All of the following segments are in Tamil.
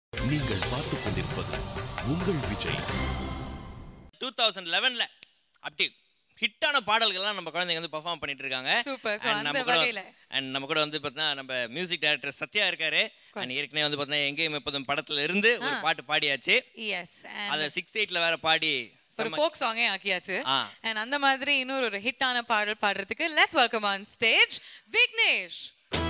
நீங்கள் பார்த்துக் கொண்டிருப்பது உங்கள் விஜய் டூ தௌசண்ட் லெவனில் அப்படி ஹிட்டான பாடல்கள்லாம் நம்ம குழந்தைங்க வந்து பெர்ஃபார்ம் பண்ணிட்டு இருக்காங்க Super. So, And அந்த நம்ம கூட வகையில. அண்ட் நம்ம கூட வந்து பார்த்தீங்கன்னா நம்ம மியூசிக் டைரக்டர் சத்யா இருக்காரு அண்ட் ஏற்கனவே வந்து பார்த்தீங்கன்னா எங்கேயும் எப்போதும் படத்துல இருந்து ஒரு பாட்டு பாடியாச்சு எஸ் அதை சிக்ஸ் எயிட்ல வேற பாடி ஒரு செம்ம- ஃபோக் சாங்கே ஆக்கியாச்சு ஆ. அண்ட் அந்த மாதிரி இன்னொரு ஒரு ஹிட்டான பாடல் பாடுறதுக்கு let's welcome on stage Vignesh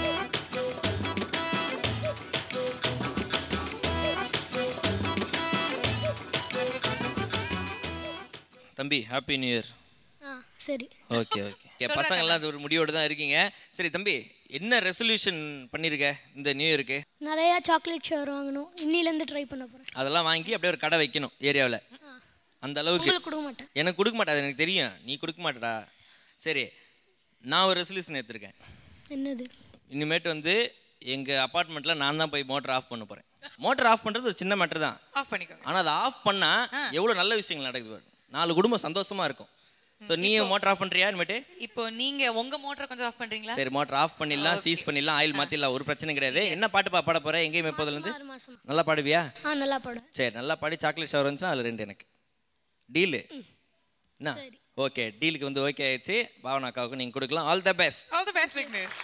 தம்பி ஹாப்பி நியூ இயர் ஆ சரி ஓகே ஓகே பசங்க எல்லாம் அது ஒரு முடிவோடு தான் இருக்கீங்க சரி தம்பி என்ன ரெசல்யூஷன் பண்ணிருக்க இந்த நியூ இயருக்கு நிறையா சாக்லேட் ஷேர் வாங்கணும் இன்னிலேருந்து ட்ரை பண்ண போகிறேன் அதெல்லாம் வாங்கி அப்படியே ஒரு கடை வைக்கணும் ஏரியாவில் அந்த அளவுக்கு உங்களுக்கு கொடுக்க மாட்டேன் எனக்கு கொடுக்க மாட்டா அது எனக்கு தெரியும் நீ கொடுக்க மாட்டடா சரி நான் ஒரு ரெசல்யூஷன் எடுத்திருக்கேன் என்னது இனிமேட்டு வந்து எங்கள் அப்பார்ட்மெண்ட்டில் நான் தான் போய் மோட்டர் ஆஃப் பண்ண போகிறேன் மோட்டர் ஆஃப் பண்ணுறது ஒரு சின்ன மேட்டர் தான் ஆஃப் பண்ணிக்கோங்க ஆனால் அதை ஆஃப் பண்ணால் எவ்வளோ நல்ல விஷயங்கள் நடக்குது பாரு நாலு குடும்பம் சந்தோஷமா இருக்கும் ஸோ நீயும் மோட்டர் ஆஃப் பண்ணுறியா இனிமேட்டு இப்போ நீங்க உங்க மோட்டரை கொஞ்சம் ஆஃப் பண்றீங்களா சரி மோட்டர் ஆஃப் பண்ணிடலாம் சீஸ் பண்ணிடலாம் ஆயில் மாற்றிடலாம் ஒரு பிரச்சனை கிடையாது என்ன பாட்டு பா பாட போகிறேன் எங்கேயும் எப்போதுலேருந்து ஆறு மாதம் நல்லா பாடுவியா ஆ நல்லா பாடுவேன் சரி நல்லா பாடி சாக்லேட் ஷவர் வந்துச்சுன்னா அதில் ரெண்டு எனக்கு டீலு என்ன சரி. ஓகே டீலுக்கு வந்து ஓகே ஆயிடுச்சு பாவனா அக்காவுக்கு நீங்கள் கொடுக்கலாம் all the best all the best Vignesh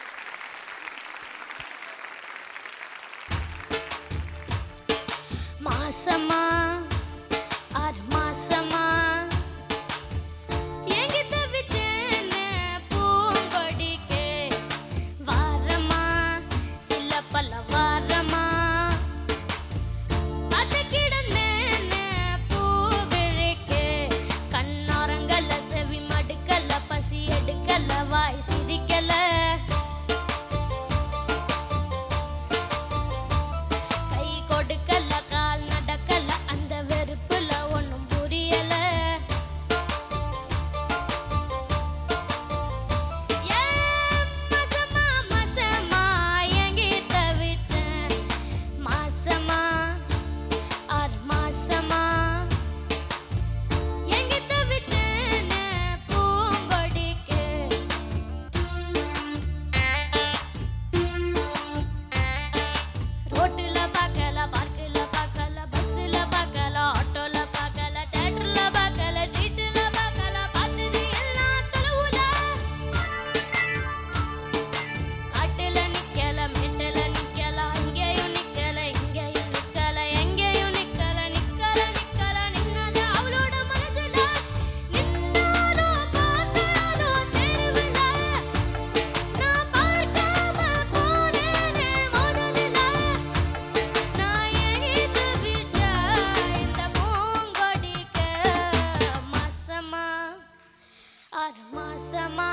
மாசமா ஆறு மாசமா என்கிட்ட விட்டேனே பூங்கொடிக்கே வாரமா சில பல வாரமா அது கிடந்தேனே பூவிழிக்கே கண்ணாரங்கல்ல செவி மடுக்கல பசி எடுக்கல வாய் சிரிக்கல கை கொடுக்கல கால் நடக்கல அந்த வெறுப்புல ஒண்ணும் புரியல ஏன் மாசமா மாசமா என்கிட்ட விட்டேன் மாசமா ஆறு மாசமா என்கிட்ட விட்டேனே பூங்கொடிக்கு ரோட்டுல பார்க்கல பார்க்கல பார்க்கல பஸ்ல பார்க்கல ஆட்டோல பார்க்கல தியேட்டர்ல பார்க்கல ஸ்ட்ரீட்ல பார்க்கல பார்த்தது எல்லாம் தொலைவுல காட்டுல நிக்கல மேட்டுல நிக்கல அங்கேயும் நிக்கல இங்கேயும் நிக்கல எங்கேயும் நிக்கல நிக்கல நிக்கல நின்னது அவளோட மனசுல நின்னாரோ பார்த்தாரோ தெருவுல நான் பார்க்காம போனேனே முதல்ல நான் எகித்து விட்ட இந்த பூங்கொடிக்க மாசமா ஆறு மாசமா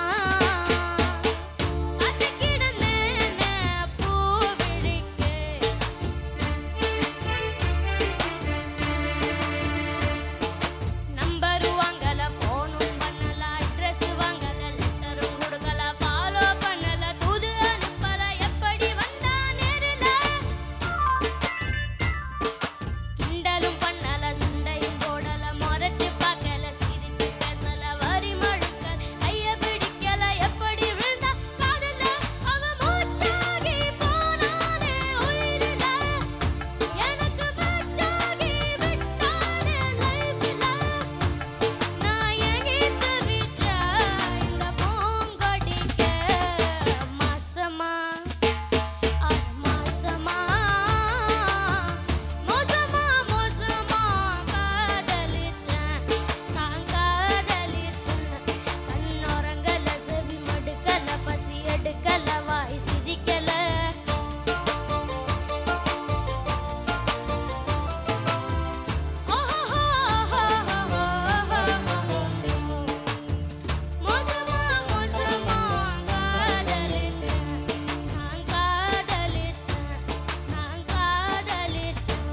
அது கிடந்தேனே பூவிழிக்கு நம்பர் வாங்கல போனும் பண்ணல அட்ரஸ் வாங்கல லெட்டரும் கொடுக்கல ஃபாலோ பண்ணல தூது அனுப்பல எப்படி வந்தா நேரில கிண்டலும் பண்ணல சண்டையும் போடல முறைச்சு பார்க்கல சிரிச்சு பேசல வரி மழுக்க கைய பிடிக்கல எப்படி விழுந்தா காதல அவ மூச்சாகி போனானே உயிரில எனக்கு மூச்சாகி விட்டானே லைஃப்ல நான் எகித்து விட்ட இந்த பூங்கொடிக்க மாசமா ஆறு மாசமா மோசமா மோசமா காதலிச்சேன் நான் காதலிச்சேன் கண்ணோரங்கல செவி மடுக்கல பசி எடுக்கல வாய் சிரிக்கல மோசமா மோசமா காதலிச்சேன் நான் காதலிச்சேன் நான் காதலிச்சேன்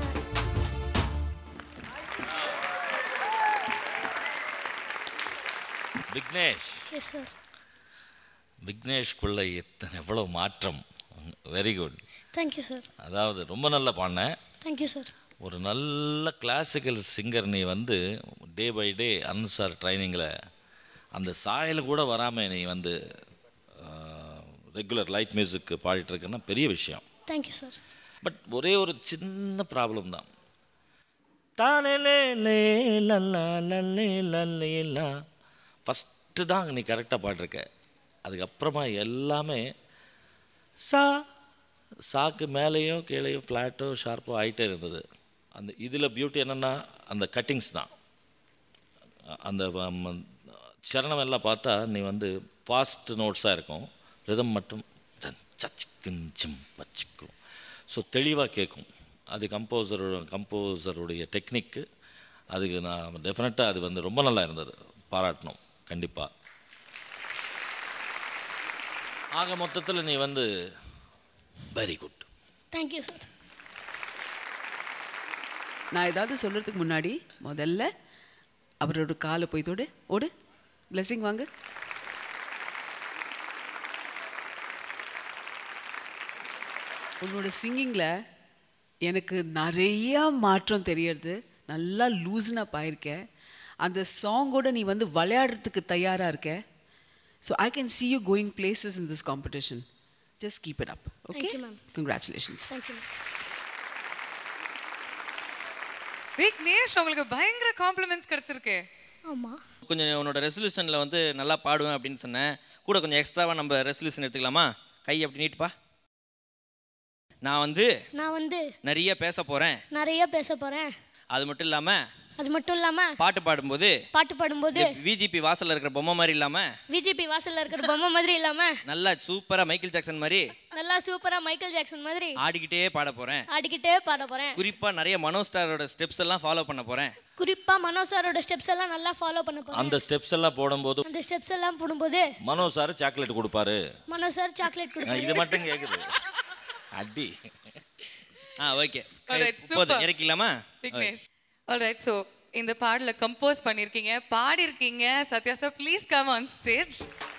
விக்னேஷ் எஸ் சார் விக்னேஷ்குள்ள எத்தனை எவ்வளோ மாற்றம் வெரி குட் தேங்க்யூ சார் அதாவது ரொம்ப நல்லா பாடின தேங்க்யூ சார் ஒரு நல்ல கிளாசிக்கல் சிங்கர் நீ வந்து டே பை டே அன்சார் ட்ரைனிங்கில் அந்த சாயல் கூட வராமல் நீ வந்து ரெகுலர் லைட் மியூசிக் பாடிட்டு இருக்கேன்னா பெரிய விஷயம் தேங்க்யூ சார் பட் ஒரே ஒரு சின்ன ப்ராப்ளம் தான் தானே லே லே லல்லா லல்லே லல்லே லா ஃபஸ்ட்டு தான் நீ கரெக்டாக பாடிருக்க அதுக்கப்புறமா எல்லாமே சா சாக்கு மேலேயோ கீழேயோ ஃப்ளாட்டோ ஷார்ப்போ ஆகிட்டே இருந்தது அந்த இதில் பியூட்டி என்னென்னா அந்த கட்டிங்ஸ் தான் அந்த வ- சரணம் எல்லாம் பார்த்தா நீ வந்து ஃபாஸ்ட் நோட்ஸாக இருக்கும் ரிதம் மட்டும் ஜன் சச்சிக்கும் ஜிம் பச்சிக்கும் ஸோ தெளிவாக கேட்கும் அது கம்போசரோட கம்போசருடைய டெக்னிக்கு அதுக்கு நான் டெஃபினட்டாக அது வந்து ரொம்ப நல்லா இருந்தது பாராட்டணும் கண்டிப்பாக ஆக மொத்தத்தில் நீ வந்து வெரி குட் தேங்க்யூ சார் நான் ஏதாவது சொல்கிறதுக்கு முன்னாடி முதல்ல அவரோட காலை போய் தொடு ஓடு blessing வாங்க உன்னோட சிங்கிங்கில் எனக்கு நிறைய மாற்றம் தெரியறது நல்லா லூஸ்னா ஆயிருக்க அந்த சாங்கோட நீ வந்து விளையாடுறதுக்கு தயாராக இருக்க so I can see you going places in this competition just keep it up okay you, ma'am. congratulations thank you Vignesh உங்களுக்கு பயங்கர காம்ப்ளிமெண்ட்ஸ் கிடைச்சிருக்கு ஆமாம் கொஞ்சம் உன்னோட ரெசல்யூஷனில் வந்து நல்லா பாடுவேன் அப்படின்னு சொன்னேன் கூட கொஞ்சம் எக்ஸ்ட்ராவாக நம்ம ரெசல்யூஷன் எடுத்துக்கலாமா கை அப்படி நீட்டுப்பா நான் வந்து நான் வந்து நிறைய பேச போகிறேன் நிறைய பேச போகிறேன் அது மட்டும் இல்லாமல் அது மட்டும் இல்லாமல் பாட்டு பாடும்போது பாட்டு பாடும்போது விஜிபி வாசல்ல இருக்கிற பொம்மை மாதிரி இல்லாமல் விஜிபி வாசல்ல இருக்கிற பொம்மை மாதிரி இல்லாமல் நல்லா சூப்பராக மைக்கேல் ஜாக்சன் மாதிரி நல்லா சூப்பராக மைக்கேல் ஜாக்சன் மாதிரி ஆடிக்கிட்டே பாட போகிறேன் ஆடிக்கிட்டே பாட போகிறேன் குறிப்பாக நிறைய மனோ ஸ்டாரோட ஸ்டெப்ஸ் எல்லாம் ஃபாலோ பண்ண போகிறேன் குறிப்பாக மனோ சாரோட ஸ்டெப்ஸ் எல்லாம் நல்லா ஃபாலோ பண்ண போகிறேன் அந்த ஸ்டெப்ஸ் எல்லாம் போடும்போது அந்த ஸ்டெப்ஸ் எல்லாம் போடும்போது மனோ சார் சாக்லேட் கொடுப்பாரு மனோ சார் சாக்லேட் ஆ, கொடுப்பாரு இது மட்டும் கேட்குது அடி ஆ ஓகே Alright, super. போதும் இறக்கிக்கலாமா விக்னேஷ் ஆல்ரைட் ஸோ இந்த பாடல கம்போஸ் பண்ணியிருக்கீங்க பாடியிருக்கீங்க Sathya sir please come on stage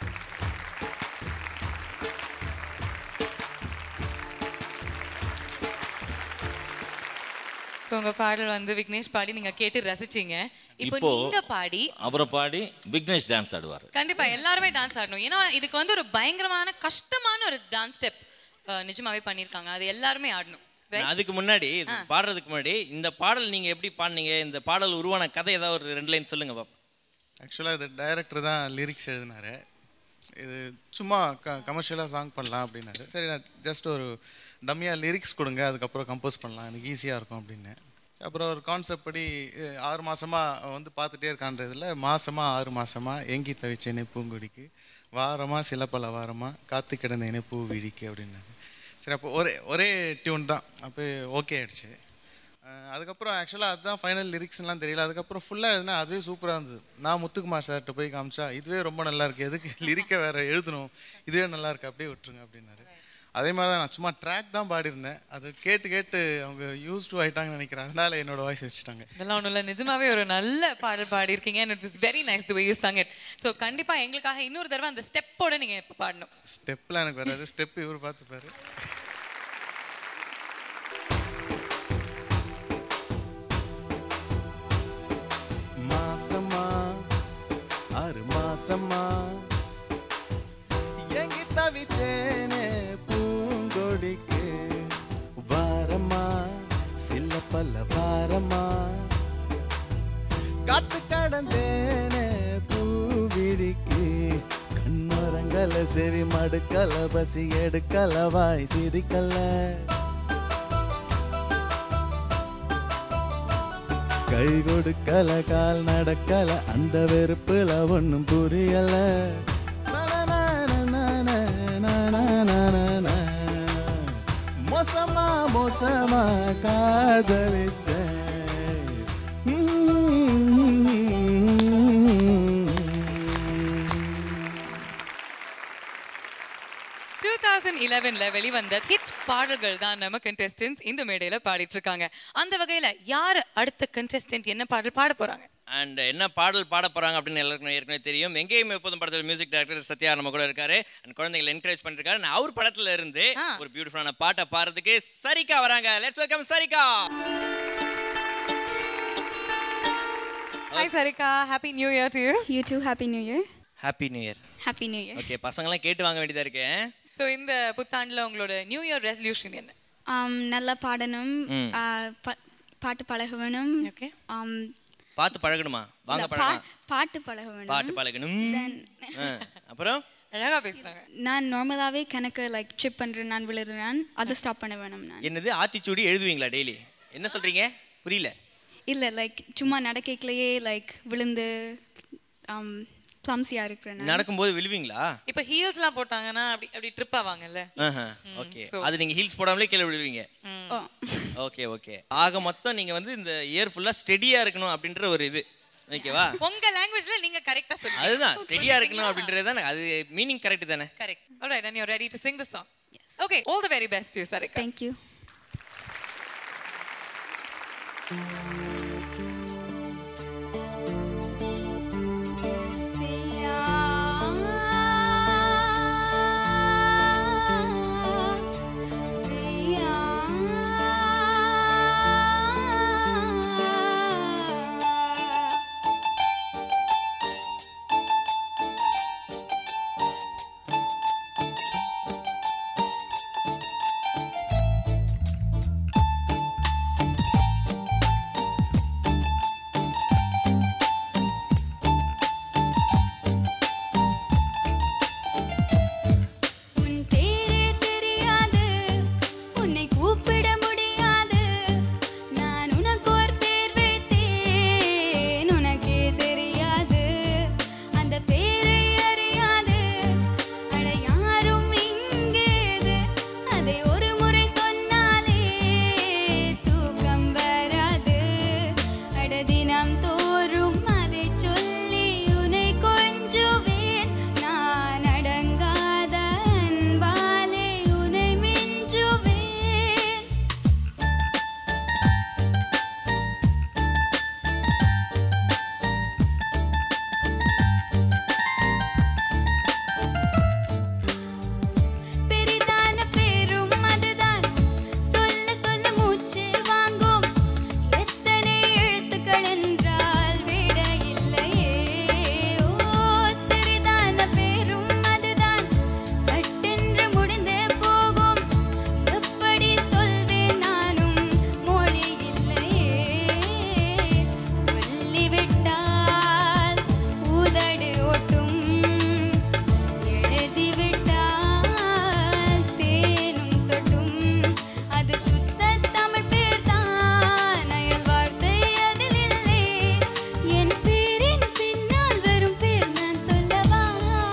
so உங்க பாடல் வந்து விக்னேஷ் பாடி நீங்க கேட்டு ரசிச்சீங்க இப்போ இப்போ நீங்க பாடி அவரை பாடி விக்னேஷ் டான்ஸ் ஆடுவார் கண்டிப்பா எல்லாருமே டான்ஸ் ஆடணும் ஏன்னா இதுக்கு வந்து ஒரு பயங்கரமான கஷ்டமான ஒரு டான்ஸ் ஸ்டெப் நிஜமாவே பண்ணியிருக்காங்க அது எல்லாருமே ஆடணும் right? நான் அதுக்கு முன்னாடி இது பாடுறதுக்கு முன்னாடி இந்த பாடல் நீங்க எப்படி பாடுனீங்க இந்த பாடல் உருவான கதை ஏதாவது ஒரு ரெண்டு லைன் சொல்லுங்க பாப்பா ஆக்சுவலாக இது டைரக்டர் தான் லிரிக்ஸ் எழுதினாரு இது சும்மா க கமர்ஷியலாக சாங் பண்ணலாம் அப்படின்னாரு சரி நான் ஜஸ்ட் ஒரு டம்மியாக லிரிக்ஸ் கொடுங்க அதுக்கப்புறம் கம்போஸ் பண்ணலாம் எனக்கு ஈஸியாக இருக்கும் அப்படின்னு அப்புறம் ஒரு கான்செப்ட் படி அஹ், ஆறு மாதமாக வந்து பார்த்துட்டே இருக்கான்றதுல மாசமாக ஆறு மாசமாக எங்கி தவிச்சேனே பூங்கொடிக்கு வாரமாக சில பல வாரமாக காத்து கிடந்தேனே பூ விழிக்கு அப்படின்னாரு சரி அப்போ ஒரே ஒரே டியூன் தான் அப்போ ஓகே ஆயிடுச்சு அஹ் அதுக்கப்புறம் ஆக்சுவலாக அதுதான் ஃபைனல் லிரிக்ஸ்லாம் தெரியல அதுக்கப்புறம் ஃபுல்லாக எழுதுனா அதுவே சூப்பராக இருந்தது நான் முத்துக்குமார் சார்கிட்ட போய் காமிச்சா இதுவே ரொம்ப நல்லா இருக்கு எதுக்கு லிரிக்கை வேற எழுதணும் இதுவே நல்லா இருக்கு அப்படியே விட்டுருங்க அப்படின்னாரு அதே மாதிரி தான் நான் சும்மா ட்ராக் தான் பாடியிருந்தேன் அது கேட்டு கேட்டு அவங்க யூஸ் டு ஆயிட்டாங்கன்னு நினைக்கிறேன் அதனால என்னோட வாய்ஸ் வச்சுட்டாங்க இதெல்லாம் ஒன்றும் இல்லை நிஜமாவே ஒரு நல்ல பாடல் பாடியிருக்கீங்க and it is very nice the way you sung it so கண்டிப்பா எங்களுக்காக இன்னொரு தடவை அந்த ஸ்டெப்போட நீங்க இப்போ பாடணும் ஸ்டெப்பில் எனக்கு வராது ஸ்டெப் இவர் பார்த்துப்பாரு மாசமா ஆறு மாசமா எங்கி தவிச்சேனே பூங்கொடிக்கு வாரமா சில பல வாரமா காத்து கடந்தேனே பூவிழிக்கு கண்ணுரங்கல செவி மடுக்கல பசி எடுக்கல வாய் சிரிக்கல கை கொடுக்கல கால் நடக்கல அந்த வெறுப்புல ஒண்ணும் புரியல மோசமா மோசமா காதலிச்சேன் டூ தௌசண்ட் இலவன்ல வெளிவந்த ஹிட் பாடல்கள் தான் நம்ம கண்டெஸ்டன்ஸ் இந்த மேடையில பாடிட்டு இருக்காங்க அந்த வகையில யார் அடுத்த கண்டெஸ்டன்ட் என்ன பாடல் பாட போறாங்க அண்ட் என்ன பாடல் பாட போறாங்க அப்படின்னு எல்லாருக்கும் ஏற்கனவே தெரியும் எங்கேயும் எப்போதும் படத்தில் மியூசிக் டைரக்டர் சத்யா நம்ம கூட இருக்காரு அண்ட் குழந்தைகளை என்கரேஜ் பண்ணிருக்காரு நான் அவர் படத்துல இருந்து ஆ. ஒரு பியூட்டிஃபுல்லான பாட்டை பாடுறதுக்கு சரிகா வராங்க let's welcome Sarika hi Sarika happy new year to you You too. Happy New Year. Happy new year Happy New Year. Okay பசங்களாம் கேட்டு வாங்க வேண்டியதா இருக்கு ஸோ இந்த புத்தாண்டுல உங்களோட நியூ இயர் ரெசல்யூஷன் என்ன ஆம், நல்லா பாடணும் ம். ஆ, ப- பாட்டு பழக வேணும் ஓகே ஆம், பார்த்து பழகணுமா வாங்க இல்ல, பா- பழகலாம் பாட்டு பழக வேணும் பாட்டு பழகணும் Then, ஆ, அப்புறம் அழகா பேசுறாங்க நான் நார்மலாகவே கணக்கு லைக் ட்ரிப் பண்ணுறேன் நான் விழுறேன் அதை ஸ்டாப் பண்ண வேணும் நான் என்னது ஆத்திச்சூடி எழுதுவீங்களா டெய்லி என்ன சொல்றீங்க புரியல இல்லை லைக் சும்மா நடக்கலையே லைக் விழுந்து கிளம்ஸியாக இருக்கிறேன் நான். நடக்கும்போது விழுவீங்களா இப்ப ஹீல்ஸ்லாம் போட்டாங்கன்னா அப்படி அப்படி ட்ரிப் ஆவாங்கல்ல ஓகே so- அது நீங்க ஹீல்ஸ் போடாமலே கீழே விழுவீங்க ஓ ஓகே ஓகே ஆக மொத்தம் நீங்க வந்து இந்த இயர் ஃபுல்லா ஸ்டெடியா இருக்கணும் அப்படின்ற ஒரு இது ஓகேவா உங்க லாங்குவேஜ்ல நீங்க கரெக்டா சொல்லுங்க அதுதான் ஸ்டெடியா இருக்கணும் அப்படின்றது தானே அது மீனிங் கரெக்ட் தானே correct alright and you're ready to sing the song okay all the very best to you sarika thank you உன் பேரே தெரியாது உன்னை கூப்பிட முடியாது நான் உனக்கு ஒரு பேர் வைத்தேன் உனக்கே தெரியாது அந்த பேரை அறியாது அட யாரும் இங்கேது அதை ஒரு முறை சொன்னாலே தூக்கம் வராது அட தினம் தோறும் அதை சொல்லி உன்னை கொஞ்சுவேன் நான் அடங்காத அன்பாலே உன்னை மிஞ்சுவேன் பெரிதான பேரும் அதுதான் சொல்ல சொல்ல மூச்சு வாங்கும் எத்தனை எழுத்துக்கள் என்றால் விட இல்லையே ஓ சிறிதான பேரும் அதுதான் சட்டென்று முடிந்தே போகும் எப்படி சொல்வேன் நானும் மொழி இல்லையே சொல்லிவிட்டால் உதடு ஒட்டும் எழுதிவிட்டால் தேனும் சொட்டும் அது சுத்த தமிழ் பேர் தான் அயல் வார்த்தை அதில் இல்லை என் பேரின் பின்னால் வரும் பேர் நான் சொல்லவா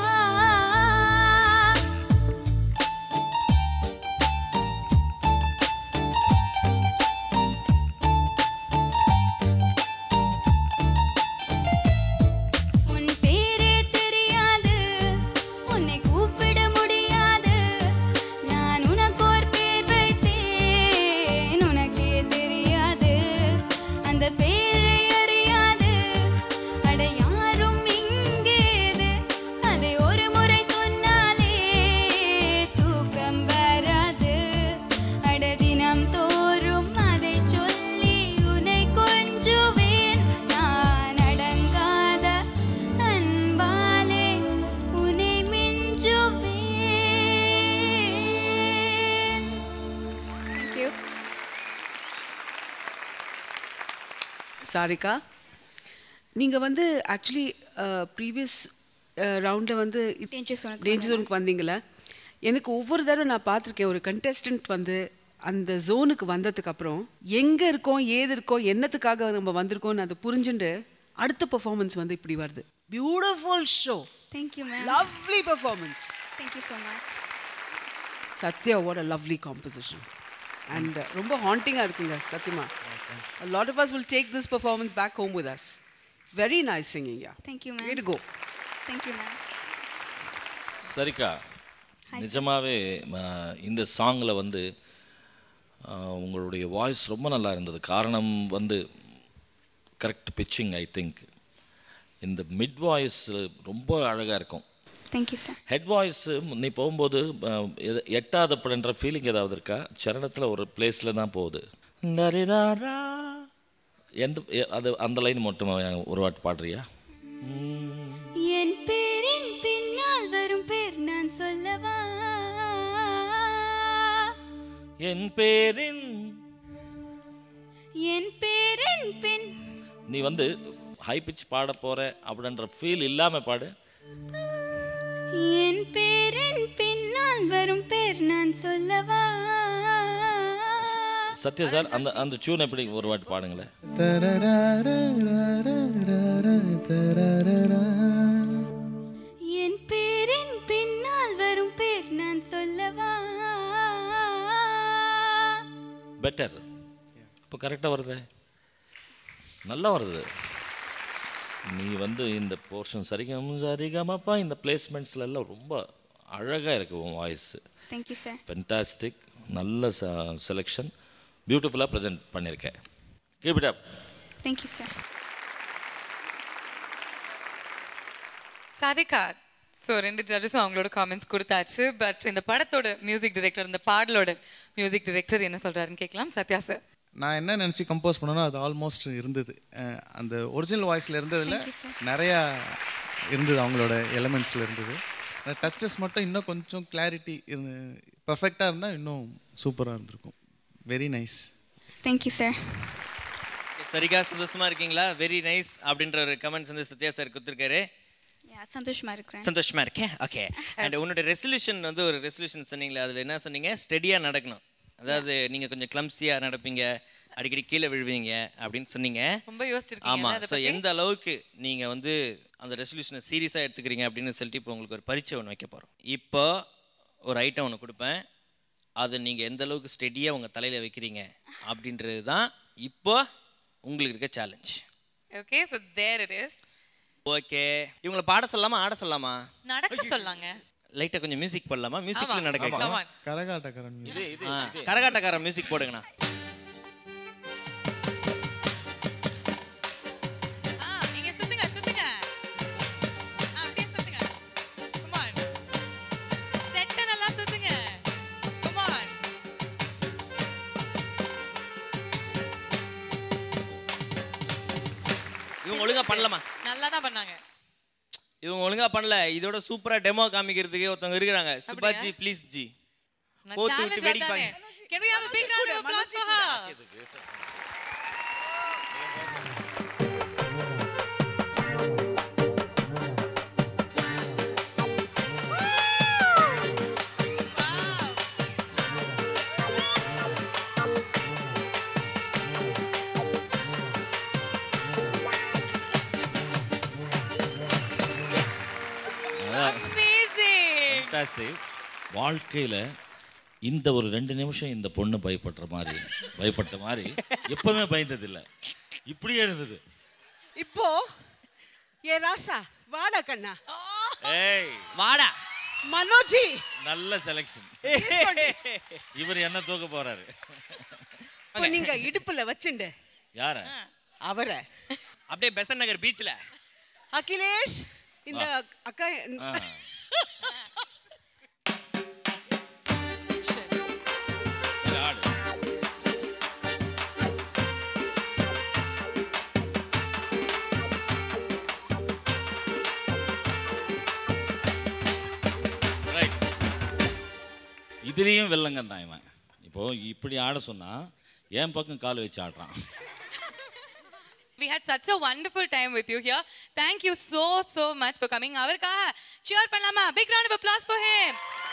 உன் பேரே தெரியாது உன்னை கூப்பிட முடியாது நான் உனக்கு ஒரு பேர் வைத்தேன் உனக்கே தெரியாது அந்த பேரை அறியாது அட யாரும் இங்கேது அதை ஒரு முறை சொன்னாலே தூக்கம் வராது அட தினம் தோறும் அதை சொல்லி உன்னை கொஞ்சுவேன் நான் அடங்காத அன்பாலே உன்னை மிஞ்சுவேன் Thank you. சாரிகா நீங்கள் வந்து ஆக்சுவலி ப்ரீவியஸ் ரவுண்டில் வந்து Danger zone க்கு டேஞ்சர் ஜோனுக்கு வந்தீங்களே எனக்கு ஒவ்வொரு தடவை நான் பார்த்துருக்கேன் ஒரு கண்டெஸ்டன்ட் வந்து அந்த ஜோனுக்கு வந்ததுக்கு அப்புறம் எங்கே இருக்கோம் ஏது இருக்கோம் என்னத்துக்காக நம்ம வந்திருக்கோம்னு அதை புரிஞ்சுட்டு அடுத்த பெர்ஃபார்மன்ஸ் வந்து இப்படி வருது beautiful show Thank you, ma'am. Lovely performance Thank you so much. Sathya what a lovely composition and ரொம்ப ஹாண்டிங்காக இருக்குங்க சத்யமா A lot of us will take this performance back home with us. Very nice singing, yeah. Thank you, ma'am. Way to go. Thank you, ma'am. சரிக்கா நிஜமாவே ம, இந்த சாங்கில் வந்து ஆ, உங்களுடைய வாய்ஸ் ரொம்ப நல்லா இருந்தது காரணம் வந்து கரெக்ட் பிச்சிங் ஐ திங்க் இந்த மிட் வாய்ஸ் ரொம்ப அழகாக இருக்கும் Thank you, sir. Head voice நீ போகும்போது ஆ, எது- எட்டாத படன்ற ஃபீலிங் ஏதாவது இருக்கா சரணத்தில் ஒரு பிளேஸில் தான் போகுது நரிதாரா. எந்த எ- அது அந்த லைன் மட்டும் ஒரு வாட்டு பாடுறியா என் பேரின் பின்னால் வரும் பேர் நான் சொல்லவா என் பேரின் என் பேரின் பின் நீ வந்து ஹை பிச் பாட போற அப்படின்ற ஃபீல் இல்லாம பாடு என் பேரின் பின்னால் வரும் பேர் நான் சொல்லவா சத்யா சார் அந்த அந்த டியூன் எப்படி ஒரு வாட்டி பாடுங்களேன் என் பேரின் பின்னால் வரும் பேர் நான் சொல்லவா பெட்டர் இப்போ கரெக்டாக வருது நல்லா வருது நீ வந்து இந்த போர்ஷன் சரிகம் சரிகமாப்பா இந்த பிளேஸ்மெண்ட்ஸ்ல எல்லாம் ரொம்ப அழகாக இருக்கு உன் வாய்ஸ் தேங்க்யூ சார் ஃபென்டாஸ்டிக் நல்ல செலெக்ஷன் பியூட்டிஃபுல்லாக ப்ரெசென்ட் பண்ணியிருக்கேன் keep it up thank you sir Sarika so ரெண்டு ஜட்ஜஸும் அவங்களோட காமெண்ட்ஸ் கொடுத்தாச்சு பட் இந்த படத்தோட மியூசிக் டைரக்டர் இந்த பாடலோட மியூசிக் டைரக்டர் என்ன சொல்றாருன்னு கேட்கலாம் சத்யா சார் நான் என்ன நினச்சி கம்போஸ் பண்ணனோ அது ஆல்மோஸ்ட் இருந்தது அஹ் அந்த ஒரிஜினல் வாய்ஸில் இருந்ததில் Thank you, sir. நிறையா இருந்தது அவங்களோட எலமெண்ட்ஸில் இருந்தது அந்த டச்சஸ் மட்டும் இன்னும் கொஞ்சம் கிளாரிட்டி இருந்து பர்ஃபெக்டாக இருந்தால் இன்னும் சூப்பராக இருந்திருக்கும் very nice thank you sir Sarika சந்தோஷமா இருக்கீங்களா வெரி நைஸ் அப்படின்ற ஒரு கமெண்ட்ஸ் வந்து சத்யா சார் கொடுத்துருக்காரு சந்தோஷமா இருக்கிறேன் சந்தோஷமா இருக்கேன் ஓகே அண்ட் உன்னோட ரெசல்யூஷன் வந்து ஒரு ரெசல்யூஷன் சொன்னீங்களே அதில் என்ன சொன்னீங்க ஸ்டெடியாக நடக்கணும் அதாவது நீங்கள் கொஞ்சம் கிளம்ஸியாக நடப்பீங்க அடிக்கடி கீழே விழுவீங்க அப்படின்னு சொன்னீங்க ரொம்ப யோசிச்சிருக்கீங்க ஆமாம் அதை ஸோ பத்தி? எந்த அளவுக்கு நீங்கள் வந்து அந்த ரெசல்யூஷனை சீரியஸாக எடுத்துக்கிறீங்க அப்படின்னு சொல்லிட்டு இப்போ உங்களுக்கு ஒரு பரீட்சை ஒன்று வைக்க போகிறோம் இப்போ ஒரு ஐட்டம் ஒன்று கொடுப்பேன் அது நீங்கள் எந்த அளவுக்கு ஸ்டெடியாக உங்கள் தலையில் வைக்கிறீங்க அப்படின்றது தான் இப்போ உங்களுக்கு இருக்க challenge okay so there it is okay இவங்களை பாட சொல்லாமா ஆட சொல்லாமா நடக்க சொல்லாங்க லைட்டாக கொஞ்சம் மியூசிக் போடலாமா மியூசிக்கில் ஆமா, நடக்க come on. கரகாட்டக்காரன் music. ஆ, கரகாட்டக்காரன் மியூசிக் போடுங்கண்ணா ஆ, நீங்க சுத்துங்க சுத்துங்க ஆ, அப்படியே சுத்துங்க Come on. செட்டை நல்லா சுத்துங்க Come on. இவங்க ஒழுங்கா பண்ணலாமா நல்லா தான் பண்ணாங்க இவங்க ஒழுங்கா பண்ணல இதோட சூப்பரா டெமோ காமிக்கிறதுக்கு ஒருத்தவங்க இருக்கிறாங்க சுபாஜி ப்ளீஸ் ஜி நான் கோத்து challenge விட்டு வேடிக்கை அதானே. Can we have a big round of applause for her? Amazing. Fantastic வாழ்க்கையில் இந்த ஒரு ரெண்டு நிமிஷம் இந்த பொண்ணு பயப்படுற மாதிரி பயப்பட்ட மாதிரி எப்பவுமே பயந்ததில்லை இப்படியே இருந்தது இப்போ ஏ ராசா வாடா கண்ணா ஏய் வாடா மனோஜி நல்ல செலெக்ஷன் இவர் என்ன தூக்க போறாரு இப்போ நீங்க இடுப்புல வச்சுண்டு யார அவரை அப்படியே பெசன் நகர் பீச்ல அகிலேஷ் இந்த அக்கா ஆ. சரி, ஆடு Right. இதுலேயும் வெள்ளங்கன் தான் இவன் இப்போ இப்படி ஆட சொன்னா என் பக்கம் கால் வச்சு ஆடுறான் We had such a wonderful time with you here. Thank you so so much for coming. அவருக்காக cheer பண்ணலாமா? Big round of applause for him.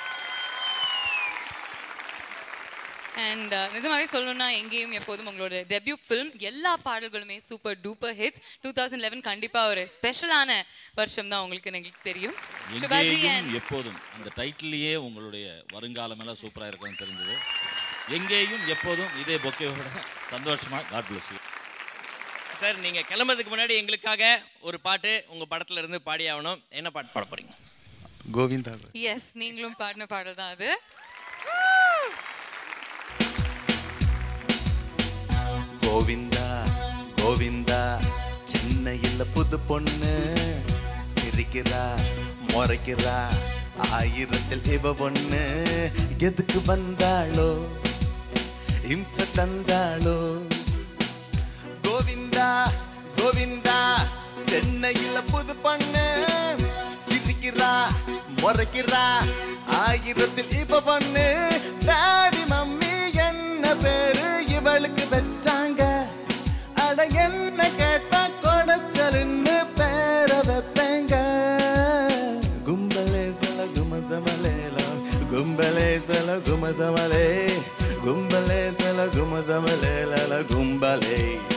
And நிஜமாவே சொல்லணும்னா எங்கேயும் எப்போதும் உங்களோட டெபியூ ஃபிலிம் எல்லா பாடல்களுமே super duper hits two thousand eleven கண்டிப்பாக ஒரு ஸ்பெஷலான வருஷம் தான் உங்களுக்கு எங்களுக்கு தெரியும் சிவாஜி எங்கேயும் அண்ட் எப்போதும் அந்த டைட்டிலேயே உங்களுடைய வருங்காலம் எல்லாம் சூப்பராக இருக்கும்னு தெரிஞ்சது எங்கேயும் எப்போதும் இதே பொக்கையோட சந்தோஷமா காட் பிளஸ் யூ சார் நீங்க கிளம்புறதுக்கு முன்னாடி எங்களுக்காக ஒரு பாட்டு உங்க படத்துல இருந்து பாடி ஆகணும் என்ன பாட்டு பாட போறீங்க கோவிந்தா எஸ் நீங்களும் பாடின பாடல் தான் அது கோவிந்தா கோவிந்தா சென்னையில் புது பொண்ணு சிரிக்கிறா முறைக்கிறா ஆயிரத்தில் இவ பொண்ணு எதுக்கு வந்தாளோ இம்ச தந்தாளோ கோவிந்தா கோவிந்தா சென்னையில் புது பொண்ணு சிரிக்கிறா முறைக்கிறா ஆயிரத்தில் இப்ப பொண்ணு டாடி மம்மி என்ன பேரு இவளுக்கு வச்சாங்க அட என்ன கேட்டா கொடைச்சலுன்னு பேர வைப்பேங்க கும்பலே சல குமசமலேலா கும்பலே சல குமசமலே கும்பலே சல குமசமலேல கும்பலே